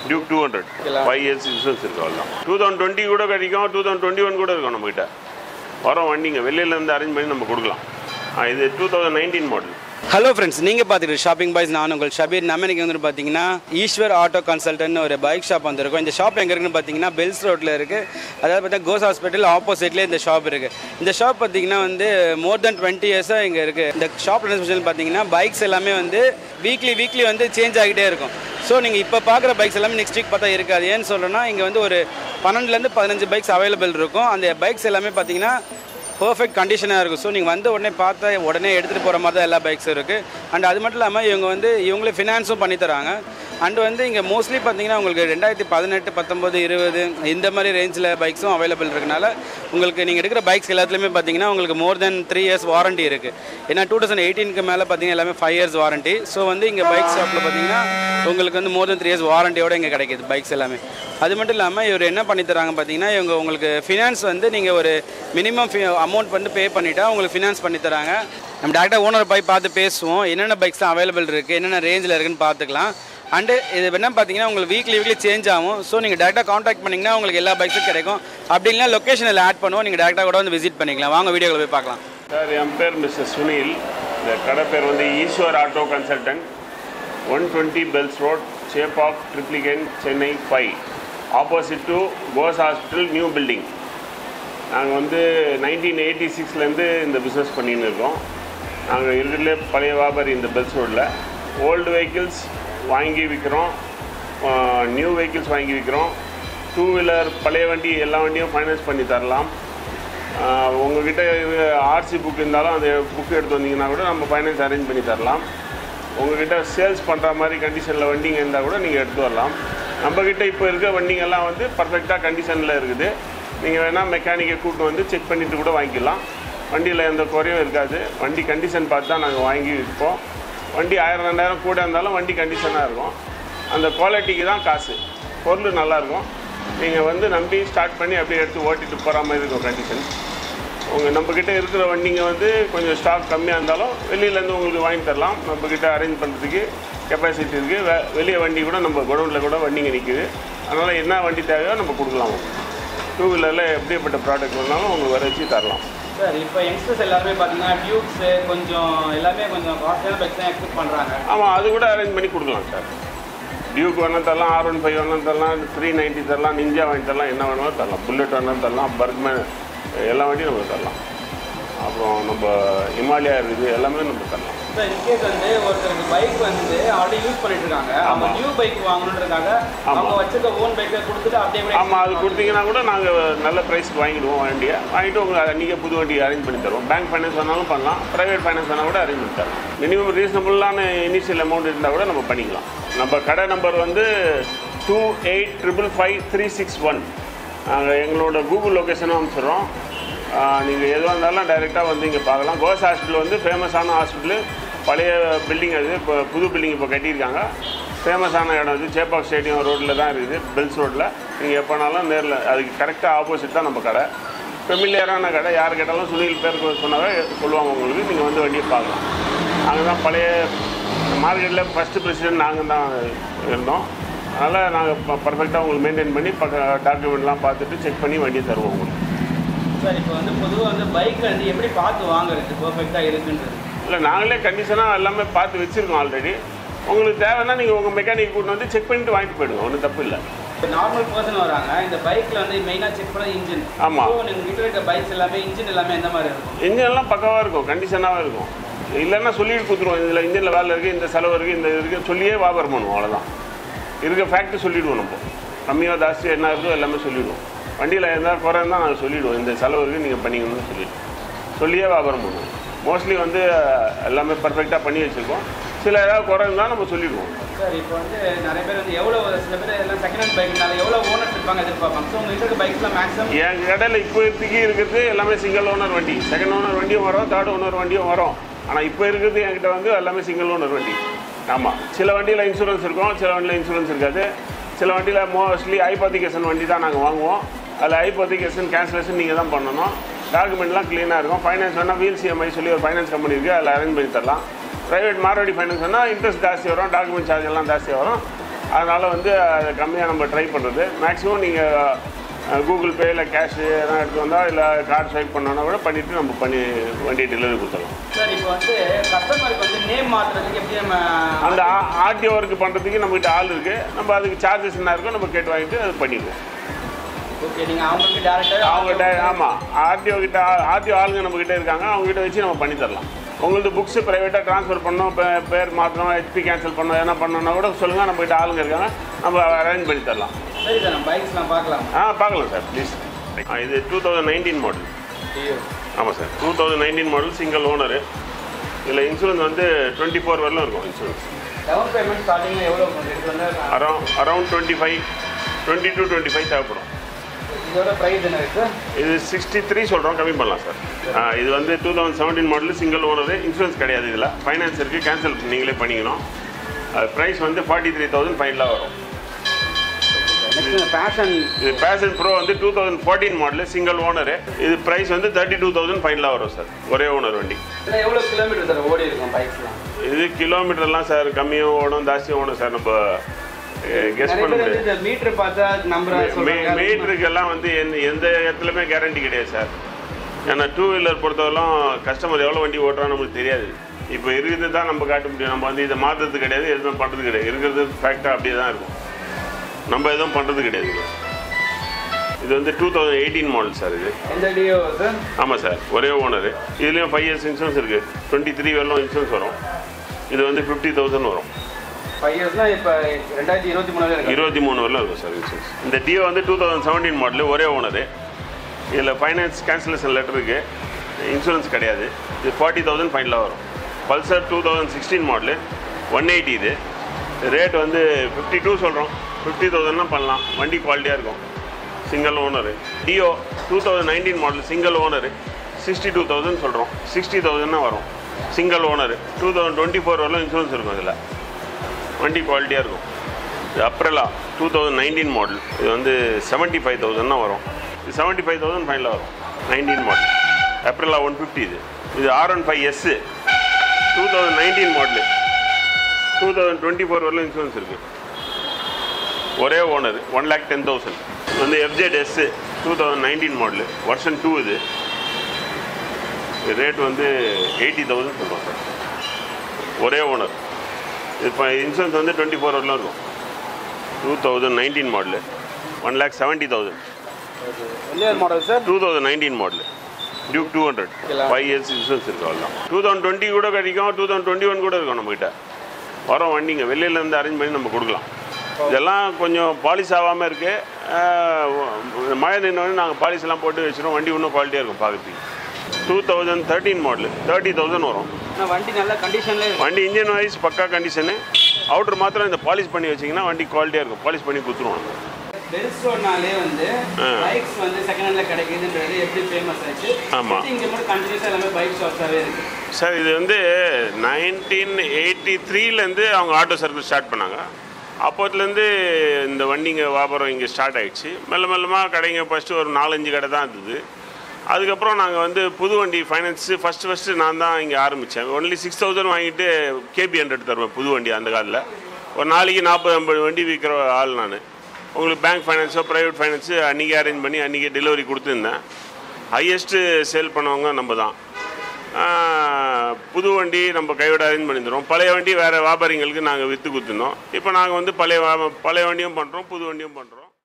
Duke two hundred five years insurance இருக்கு அவ்வளோதான் two thousand twenty கூட கிடைக்கும் டூ தௌசண்ட் டுவெண்ட்டி ஒன் கூட இருக்கும் நம்மகிட்ட வரோம் வண்டிங்க வெளியிலேருந்து அரேஞ்ச் பண்ணி நம்ம கொடுக்கலாம் ஆ, இது two thousand nineteen model hello friends நீங்கள் பார்த்துட்டு ஷாப்பிங் பாய்ஸ் நான் உங்கள் ஷபீர் நம்ம இன்னைக்கு வந்து பார்த்தீங்கன்னா ஈஸ்வர் ஆட்டோ கன்சல்டன்ட் ஒரு பைக் ஷாப் வந்திருக்கும் இந்த ஷாப் எங்கே இருக்குன்னு பார்த்தீங்கன்னா பெல்ஸ் ரோட்டில் இருக்குது அதாவது பார்த்தா கோஸ் ஹாஸ்பிட்டல் ஆப்போசிட்லேயே இந்த ஷாப் இருக்குது இந்த ஷாப் பார்த்தீங்கன்னா வந்து மோர் தென் டுவெண்ட்டி இயர்ஸாக இங்கே இருக்குது இந்த ஷாப்பில் என்ன ஸ்பெஷல் பார்த்தீங்கன்னா பைக்ஸ் எல்லாமே வந்து வீக்லி வீக்லி வந்து சேஞ்ச் ஆகிட்டே இருக்கும் ஸோ நீங்கள் இப்போ பார்க்குற பைக்ஸ் எல்லாமே நெக்ஸ்ட் வீக் பார்த்தா இருக்காது ஏன்னு சொல்கிறேன்னா இங்கே வந்து ஒரு பன்னெண்டுலேருந்து பதினஞ்சு பைக்ஸ் அவைலபிள் இருக்கும் அந்த பைக்ஸ் எல்லாமே பார்த்தீங்கன்னா பர்ஃபெக்ட் கண்டிஷனாக இருக்கும் ஸோ நீங்கள் வந்து உடனே பார்த்தா உடனே எடுத்துகிட்டு போகிற மாதிரி தான் எல்லா பைக்ஸும் இருக்குது அண்ட் அது மட்டும் இல்லாமல் இவங்க வந்து இவங்களே ஃபினான்ஸும் பண்ணி தராங்க அண்ட் வந்து இங்கே மோஸ்ட்லி பார்த்தீங்கன்னா உங்களுக்கு ரெண்டாயிரத்தி பதினெட்டு பத்தொம்பது இருபது இந்த மாதிரி ரேஞ்சில் பைக்ஸும் அவைலபிள் இருக்கனால உங்களுக்கு நீங்கள் எடுக்கிற பைக்ஸ் எல்லாத்துலேயுமே பார்த்தீங்கன்னா உங்களுக்கு more than three years warranty இருக்குது ஏன்னா டூ தௌசண்ட் எயிட்டீனுக்கு மேலே பார்த்தீங்கன்னா எல்லாமே ஃபைவ் இயர்ஸ் வாரண்டி ஸோ வந்து இங்கே பைக் ஷாப்பில் பார்த்தீங்கன்னா உங்களுக்கு வந்து மோர் தென் த்ரீ இயர்ஸ் வாரண்டியோட இங்கே கிடைக்குது பைக்ஸ் எல்லாமே அது மட்டும் இல்லாமல் இவர் என்ன பண்ணி தராங்க பார்த்தீங்கன்னா இவங்க உங்களுக்கு ஃபினான்ஸ் வந்து நீங்கள் ஒரு மினிமம் அமௌண்ட் வந்து பே பண்ணிட்டா உங்களுக்கு ஃபினான்ஸ் பண்ணி தராங்க நம்ம டேரெக்டாக ஓனர் போய் பார்த்து பேசுவோம் என்னென்ன பைக்ஸ்லாம் அவைலபிள் இருக்குது என்னென்ன ரேஞ்சில் இருக்குன்னு பார்த்துக்கலாம் அண்டு இது என்ன பார்த்தீங்கன்னா உங்களுக்கு வீக்லி வீக்லி சேஞ்ச் ஆகும் ஸோ நீங்கள் டேரெக்டாக காண்டாக்ட் பண்ணிங்கன்னா உங்களுக்கு எல்லா பைக்ஸும் கிடைக்கும் அப்படி இல்லைனா லொக்கேஷனில் ஆட் பண்ணுவோம் நீங்கள் டேரெக்டாக கூட வந்து விசிட் பண்ணிக்கலாம் வாங்க வீடியோவில் போய் பார்க்கலாம் சார் என் பேர் மிஸ்டர் சுனில் இந்த கடை பேர் வந்து Eswar auto consultant one twenty Bells road Chepauk Triplicane Chennai five opposite to Gosha hospital new building நாங்கள் வந்து நைன்டீன் எயிட்டி சிக்ஸ்லேருந்து இந்த பிஸ்னஸ் பண்ணின்னு இருக்கோம் நாங்கள் இருக்கிறதுலே பழைய வியாபாரி இந்த பெல்ஸ் ரோட்டில் ஓல்டு வெஹிக்கிள்ஸ் வாங்கி விற்கிறோம் நியூ வெஹிக்கிள்ஸ் வாங்கி விற்கிறோம் டூ வீலர் பழைய வண்டி எல்லா வண்டியும் ஃபைனான்ஸ் பண்ணி தரலாம் ஆஹ் உங்ககிட்ட ஆர்சி புக் இருந்தாலும் அந்த புக் எடுத்து வந்தீங்கன்னா கூட நம்ம ஃபைனான்ஸ் அரேஞ்ச் பண்ணி தரலாம் உங்ககிட்ட சேல்ஸ் பண்ணுற மாதிரி கண்டிஷனில் வண்டிங்க இருந்தால் கூட நீங்கள் எடுத்து வரலாம் நம்மக்கிட்ட இப்போ இருக்க வண்டிங்கெல்லாம் வந்து பர்ஃபெக்டாக கண்டிஷனில் இருக்குது நீங்கள் வேணால் மெக்கானிக்கை கூட்டு வந்து செக் பண்ணிவிட்டு கூட வாங்கிக்கலாம் வண்டியில் எந்த குறையும் இருக்காது வண்டி கண்டிஷன் பார்த்து தான் நாங்கள் வாங்கி விற்போம் வண்டி ஆயிரம் ரெண்டாயிரம் கூட இருந்தாலும் வண்டி கண்டிஷனாக இருக்கும் அந்த குவாலிட்டிக்கு தான் காசு பொருள் நல்லாயிருக்கும் நீங்கள் வந்து நம்பி ஸ்டார்ட் பண்ணி அப்படியே எடுத்து ஓட்டிட்டு போகிற மாதிரி இருக்கும் கண்டிஷன் உங்கள் நம்மக்கிட்ட இருக்கிற வண்டிங்க வந்து கொஞ்சம் ஸ்டாக் கம்மியாக இருந்தாலும் வெளியிலேருந்து உங்களுக்கு வாங்கி தரலாம் நம்மக்கிட்ட அரேஞ்ச் பண்ணுறதுக்கு கெப்பாசிட்டி இருக்குது வெ வெளியே வண்டி கூட நம்ம குடவுனில் கூட வண்டிங்க நிற்குது அதனால் என்ன வண்டி தேவையோ நம்ம கொடுக்கலாம் டூ வீலரில் எப்படிப்பட்ட ப்ராடக்ட் வேணாலும் உங்களுக்கு வர வச்சு தரலாம் சார் இப்போ யங்ஸ்டர்ஸ் எல்லாருமே பார்த்தீங்கன்னா டியூப்ஸு கொஞ்சம் எல்லாமே கொஞ்சம் காஸ்ட்லியான பைக்ஸ் தான் எக்ஸ்பெக்ட் பண்ணுறாங்க ஆமாம் அது கூட அரேஞ்ச் பண்ணி கொடுக்கலாம் சார் டியூக் வேணால் தரலாம் ஆர் ஒன் ஃபைவ் வேணாலும் தரலாம் த்ரீ நைன்ட்டி தரலாம் நிஞ்சா வாங்கி தரலாம் என்ன வேணாலும் தரலாம் புல்லட் வேணாலும் தரலாம் பர்க்மேன் எல்லா வண்டியும் நம்ம தரலாம் அப்புறம் நம்ம இமாலயா இருக்குது எல்லாமே நம்ம தரலாம் சார் இன்கேஸ் வந்து ஒருத்தருக்கு பைக் வந்து ஆல்ரெடி யூஸ் பண்ணிட்டு இருக்காங்க அவங்க ஆமா. நியூ பைக் வாங்கணுன்றதுக்காக ஆமா. அவங்க வச்சிருக்க ஓன் பைக்கை கொடுத்துட்டு அப்படியே கூட ஆமாம் அது கொடுத்தீங்கன்னா கூட நாங்கள் நல்ல ப்ரைஸ்க்கு வாங்கிடுவோம் வண்டியை வாங்கிட்டு உங்களுக்கு அன்றைக்கி புது வண்டி அரேஞ்ச் பண்ணி தருவோம் பேங்க் ஃபைனான்ஸ் வேணாலும் பண்ணலாம் ப்ரைவேட் ஃபைனான்ஸ் வேணால் கூட அரேஞ்ச் பண்ணி தரலாம் மினிமம் ரீசனபுளான இனிஷியல் அமௌண்ட் இருந்தால் கூட நம்ம பண்ணிக்கலாம் நம்ம கடை நம்பர் வந்து two eight triple five three six one நாங்கள் எங்களோட கூகுள் லொக்கேஷனும் அனுப்பிச்சிடுறோம் நீங்கள் எதுவாக இருந்தாலும் டைரெக்டாக வந்து இங்கே பார்க்கலாம் கோஸ் ஹாஸ்பிட்டல் வந்து ஃபேமஸான ஹாஸ்பிட்டலு பழைய பில்டிங் அது இப்போ புது பில்டிங் இப்போ கட்டியிருக்காங்க ஃபேமஸான இடம் இது சேப்பாக் ஸ்டேடியம் ரோட்டில் தான் இருக்குது பெல்ஸ் ரோட்டில் நீங்கள் எப்போனாலும் நேரில் அதுக்கு கரெக்டாக ஆப்போசிட் தான் நம்ம கடை ஃபெமிலியரான கடை யார் கேட்டாலும் சுனில் பேர் சொன்னாவே சொல்லுவாங்க உங்களுக்கு நீங்கள் வந்து வண்டியை பார்க்கலாம் அங்கே தான் பழைய மார்க்கெட்டில் ஃபஸ்ட்டு பிரசிடென்ட் நாங்கள் தான் இருந்தோம் அதனால் நாங்கள் பர்ஃபெக்டாக உங்களுக்கு மெயின்டைன் பண்ணி பக்க டாக்குமெண்ட்லாம் பார்த்துட்டு செக் பண்ணி வண்டியை தருவோம் உங்களுக்கு சார் இப்போ வந்து பொதுவாக வந்து பைக் வந்து எப்படி பார்த்து வாங்குறது பர்ஃபெக்டாக இருக்குன்றது இல்லை நாங்களே கண்டிஷனாக எல்லாமே பார்த்து வச்சுருக்கோம் ஆல்ரெடி உங்களுக்கு தேவைன்னா நீங்கள் உங்கள் மெக்கானிக் கூட்டு வந்து செக் பண்ணிட்டு வாங்கிட்டு போயிடுங்க ஒன்றும் தப்பு இல்லை இப்போ நார்மல் பர்சன் வராங்க இந்த பைக்கில் வந்து மெயினாக செக் பண்ண இன்ஜின் ஆமா. ஸோ நீங்கள் கிட்ட இருக்க பைக்ஸ் எல்லாமே இன்ஜின் எல்லாமே எந்த மாதிரி இருக்கும் இன்ஜின் எல்லாம் பக்காவாக இருக்கும் கண்டிஷனாகவே இருக்கும் இல்லைன்னா சொல்லிட்டு கொடுத்துருவோம் இதில் இன்ஜினில் வேலை இருக்குது இந்த செலவு இருக்குது இந்த இது இருக்குது சொல்லியே வியாபாரம் பண்ணுவோம் அவ்வளோதான் இருக்க ஃபேக்ட்ரி சொல்லிவிடுவோம் நம்ம கம்மியாக ஜாஸ்தியாக என்ன இருக்கோ எல்லாமே சொல்லிவிடுவோம் வண்டியில் இருந்தால் குறை இருந்தால் நாங்கள் சொல்லிவிடுவோம் இந்த செலவு இருக்குது நீங்கள் பண்ணிக்கணும்னு சொல்லிவிடுவோம் சொல்லியே வியாபாரம் பண்ணுவோம் மோஸ்ட்லி வந்து அஹ், எல்லாமே பர்ஃபெக்டாக பண்ணி வச்சுருக்கோம் சில ஏதாவது குறை இருந்தால் நம்ம சொல்லிவிடுவோம் சார் இப்போ வந்து நிறைய பேர் வந்து எவ்வளோ சில பேர் எல்லாம் செகண்ட் ஹேண்ட் பைக்னால எவ்வளோ ஓனர்ஸ் இருப்பாங்க எதிர்பார்ப்பாங்க ஸோ உங்கள் இருக்க பைக்ஸ்லாம் மேக்ஸிமம் என் கடையில் இப்போதைக்கு இருக்கிறது எல்லாமே சிங்கிள் ஓனர் வண்டி செகண்ட் ஓனர் வண்டியும் வரும் தேர்ட் ஓனர் வண்டியும் வரும் ஆனால் இப்போ இருக்கிறது என்கிட்ட வந்து எல்லாமே சிங்கிள் ஓனர் வண்டி ஆமாம் சில வண்டியில் இன்சூரன்ஸ் இருக்கும் சில வண்டியில் இன்சூரன்ஸ் இருக்காது சில வண்டியில் மோஸ்ட்லி ஐபாத்திகேஷன் வண்டி தான் நாங்கள் வாங்குவோம் அதில் ஐபாத்திகேஷன் கேன்சலேஷன் நீங்கள் தான் பண்ணணும் டாக்குமெண்ட்லாம் க்ளீனாக இருக்கும் ஃபைனான்ஸ் வேணால் வீல் சிஎம்ஐ சொல்லி ஒரு ஃபைனான்ஸ் கம்பெனி இருக்குது அதில் அரேஞ்ச் பண்ணி தரலாம் ப்ரைவேட் மார்வாடி ஃபைனான்ஸ் வேணால் இன்ட்ரெஸ்ட் ஜாஸ்தி வரும் டாக்குமெண்ட் சார்ஜ் எல்லாம் ஜாஸ்தி வரும் அதனால் வந்து அதை கம்மியாக நம்ம ட்ரை பண்ணுறது மேக்ஸிமம் நீங்கள் கூகுள் பே இல்லை கேஷ் எதனா எடுத்து வந்தால் இல்லை கார்டு ஸ்வைப் பண்ணோன்னா கூட பண்ணிவிட்டு நம்ம பண்ணி வண்டியை டெலிவரி கொடுத்துடலாம் சார் இப்போ வந்து கஸ்டமருக்கு வந்து நேம் மாற்றுறதுக்கு எப்படி நம்ம அந்த ஆர்டிஓ ஒர்க் பண்ணுறதுக்கு நம்மகிட்ட ஆள் இருக்குது நம்ம அதுக்கு சார்ஜஸ் என்ன இருக்கோ நம்ம கேட்டு வாங்கிட்டு அது பண்ணிடுவோம் ஓகே நீங்கள் அவங்களுக்கு டேரெக்டாக அவங்ககிட்ட ஆமாம் ஆர்டிஓ கிட்ட ஆர்டிஓ ஆளுங்க நம்மக்கிட்ட இருக்காங்க அவங்ககிட்ட வச்சு நம்ம பண்ணி தரலாம் உங்களுக்கு புக்ஸு ப்ரைவேட்டாக ட்ரான்ஸ்ஃபர் பண்ணோம் பே- பேர் மாற்றணும் ஹெச்பி கேன்சல் பண்ணோம் எதனா பண்ணணும்னா கூட சொல்லுங்கள் நம்மகிட்ட ஆளுங்க இருக்காங்க நம்ம அரேஞ்ச் பண்ணி தரலாம் சரி சார் நம்ம பைக்ஸ்லாம் பார்க்கலாம் ஆ பார்க்கலாம் சார் ப்ளீஸ் இது டூ தௌசண்ட் நைன்டீன் மாடல் ஆமாம் sir two thousand nineteen model single owner இதில் இன்சூரன்ஸ் வந்து டுவெண்ட்டி ஃபோர் வரலும் இருக்கும் இன்சூரன்ஸ் டவுன் பேமெண்ட் ஸ்டார்டிங்கில் எவ்வளோ இது வந்து around around twenty five twenty two twenty five தேவைப்படும் இதோட ப்ரைஸ் என்ன இருக்கு சார் இது சிக்ஸ்டி த்ரீ சொல்கிறோம் கம்மி பண்ணலாம் சார் ஆ, இது வந்து two thousand seventeen model single owner insurance கிடையாது இதில் ஃபைனான்ஸ் இருக்குது கேன்சல் நீங்களே பண்ணிக்கணும் ப்ரைஸ் வந்து ஃபார்ட்டி த்ரீ தௌசண்ட் ஃபைனலாக வரும் நெக்ஸ்ட் பேஷன் இது பேஷன் ப்ரோ வந்து two thousand fourteen model single owner இது ப்ரைஸ் வந்து தேர்ட்டி டூ தௌசண்ட் ஃபைனலாக வரும் சார் ஒரே ஓனர் வண்டி இதில் எவ்வளோ கிலோமீட்டர் சார் ஓடி இருக்கும் பைக்ஸ்லாம் இது கிலோமீட்டர்லாம் சார் கம்மியாக ஓடும் ஜாஸ்தியாக ஓடும் சார் நம்ம கெஸ் நிறைய பண்ண பேர் முடியாது வந்து இந்த மீட்டர் பார்த்தா நம்பர் சொல்றாங்க மீட்டருக்கெல்லாம் வந்து எந்த எந்த இடத்துலையுமே கேரண்டி கிடையாது சார் ஏன்னா டூ வீலர் பொறுத்தவரைக்கும் கஸ்டமர் எவ்வளோ வண்டி ஓட்டுறான்னு நமக்கு தெரியாது இப்போ இருக்கிறது தான் நம்ம காட்ட முடியும் நம்ம வந்து இதை மாற்றுறது கிடையாது எதுவும் பண்ணுறது கிடையாது இருக்கிறது ஃபேக்டாக அப்படியே தான் இருக்கும் நம்ம எதுவும் பண்ணுறது கிடையாது இது வந்து two thousand eighteen model sir இது எந்த டியோ சார் ஆமாம் சார் ஒரே ஓனர் இதுலேயும் ஃபைவ் இயர்ஸ் இன்சூரன்ஸ் இருக்குது டுவெண்ட்டி த்ரீ வரலும் இன்சூரன்ஸ் வரும் இது வந்து ஃபிஃப்டி தௌசண்ட் வரும் ஃபைவ் இயர்ஸ்னால் இப்போ ரெண்டாயிரத்தி இருபத்தி மூணு இருக்கு இருபத்தி மூணு வரலும் இருக்கும் சார் இன்சூரன்ஸ் இந்த டியோ வந்து டூ தௌசண்ட் செவன்டீன் மாடலு ஒரே ஓனரு இதில் ஃபைனான்ஸ் கேன்சலேஷன் லெட்டர் இருக்குது இன்சூரன்ஸ் கிடையாது இது ஃபார்ட்டி தௌசண்ட் ஃபைனலாக வரும் Pulsar two thousand sixteen model one eighty இது ரேட் வந்து ஃபிஃப்டி டூ சொல்கிறோம் ஃபிஃப்டி தௌசண்ட்லாம் பண்ணலாம் வண்டி குவாலிட்டியாக இருக்கும் single owner Dio two thousand nineteen model single owner sixty two thousand சொல்கிறோம் சிக்ஸ்டி தௌசண்ட்னா வரும் single owner two thousand twenty four வரலாம் இன்சூரன்ஸ் இருக்கும் இதில் வண்டி குவாலிட்டியாக இருக்கும் இது Aprilia two thousand nineteen model இது வந்து செவன்ட்டி ஃபைவ் தௌசண்ட் தான் வரும் இது செவன்ட்டி ஃபைவ் தௌசண்ட் ஃபைனலாக வரும் nineteen model Aprilia one fifty இது இது R one five S two thousand nineteen model two thousand twenty four வரலும் இன்சூரன்ஸ் இருக்குது ஒரே owner one lakh ten thousand இது வந்து F Z S two thousand nineteen model வருஷன் டூ இது ரேட் வந்து எயிட்டி தௌசண்ட் சொல்லுவோம் சார் ஒரே ஓனர் இப்போ இன்சூரன்ஸ் வந்து டுவெண்ட்டி ஃபோர் வரலாம் இருக்கும் two thousand nineteen model one lakh seventy thousand எந்த model sir two thousand nineteen model Duke two hundred five years insurance இருக்கு அவ்வளோதான் டூ தௌசண்ட் டுவெண்ட்டி கூட கிடைக்கும் டூ தௌசண்ட் டுவெண்ட்டி ஒன் கூட இருக்கும் நம்மகிட்ட வரோம் வண்டிங்க வெளியிலேருந்து அரேஞ்ச் பண்ணி நம்ம கொடுக்கலாம் இதெல்லாம் கொஞ்சம் பாலிஷ் ஆகாமல் இருக்குது மழை நின்று நாங்கள் பாலிஷ்லாம் போட்டு வச்சிருவோம் வண்டி இன்னும் குவாலிட்டியாக இருக்கும் பார்க்குறதுக்கு two thousand thirteen model thirty thousand வரும் ஆனால் வண்டி நல்ல கண்டிஷன்ல இருக்கு வண்டி இன்ஜின் வைஸ் பக்கா கண்டிஷனு அவுட்டர் மாத்திரம் இந்த பாலிஷ் பண்ணி வச்சிங்கன்னா வண்டி குவாலிட்டியாக இருக்கும் பாலிஷ் பண்ணி கொடுத்துருவோம் பெருஸ் ரோட்னாலே வந்து பைக்ஸ் வந்து செகண்ட் ஹேண்ட்ல கிடைக்குதுன்றது எப்படி ஃபேமஸ் ஆச்சு ஆமா. இங்கே மட்டும் கண்டினியூஸாக எல்லாமே பைக் ஷாப்ஸாகவே இருக்கு சார் இது வந்து நைன்டீன் எயிட்டி த்ரீலேருந்து அவங்க ஆட்டோ சர்வீஸ் ஸ்டார்ட் பண்ணாங்க அப்போத்துலேருந்து இந்த வண்டிங்க வியாபாரம் இங்கே ஸ்டார்ட் ஆயிடுச்சு மெல்ல மெல்லமாக கடைங்க ஃபஸ்ட்டு ஒரு நாலஞ்சு கடை தான் இருந்தது அதுக்கப்புறம் நாங்கள் வந்து புது வண்டி ஃபைனான்ஸு ஃபஸ்ட்டு ஃபஸ்ட்டு நான் தான் இங்கே ஆரம்பித்தேன் ஒன்லி சிக்ஸ் தௌசண்ட் வாங்கிட்டு கேபி ஹண்ட்ரட் தருவேன் புது வண்டி அந்த காலத்தில் ஒரு நாளைக்கு நாற்பது ஐம்பது வண்டி விற்கிற ஆள் நான் உங்களுக்கு பேங்க் ஃபைனான்ஸோ ப்ரைவேட் ஃபைனான்ஸு அன்றைக்கி அரேஞ்ச் பண்ணி அன்றைக்கி டெலிவரி கொடுத்துருந்தேன் ஹையஸ்ட்டு சேல் பண்ணவங்க நம்ம தான் ஆஹ், புது வண்டி நம்ம கைவிட அரேஞ்ச் பண்ணி தரோம் பழைய வண்டி வேறு வியாபாரிங்களுக்கு நாங்கள் விற்று கொடுத்துருந்தோம் இப்போ நாங்கள் வந்து பழைய வியா- பழைய வண்டியும் பண்ணுறோம் புது வண்டியும் பண்ணுறோம்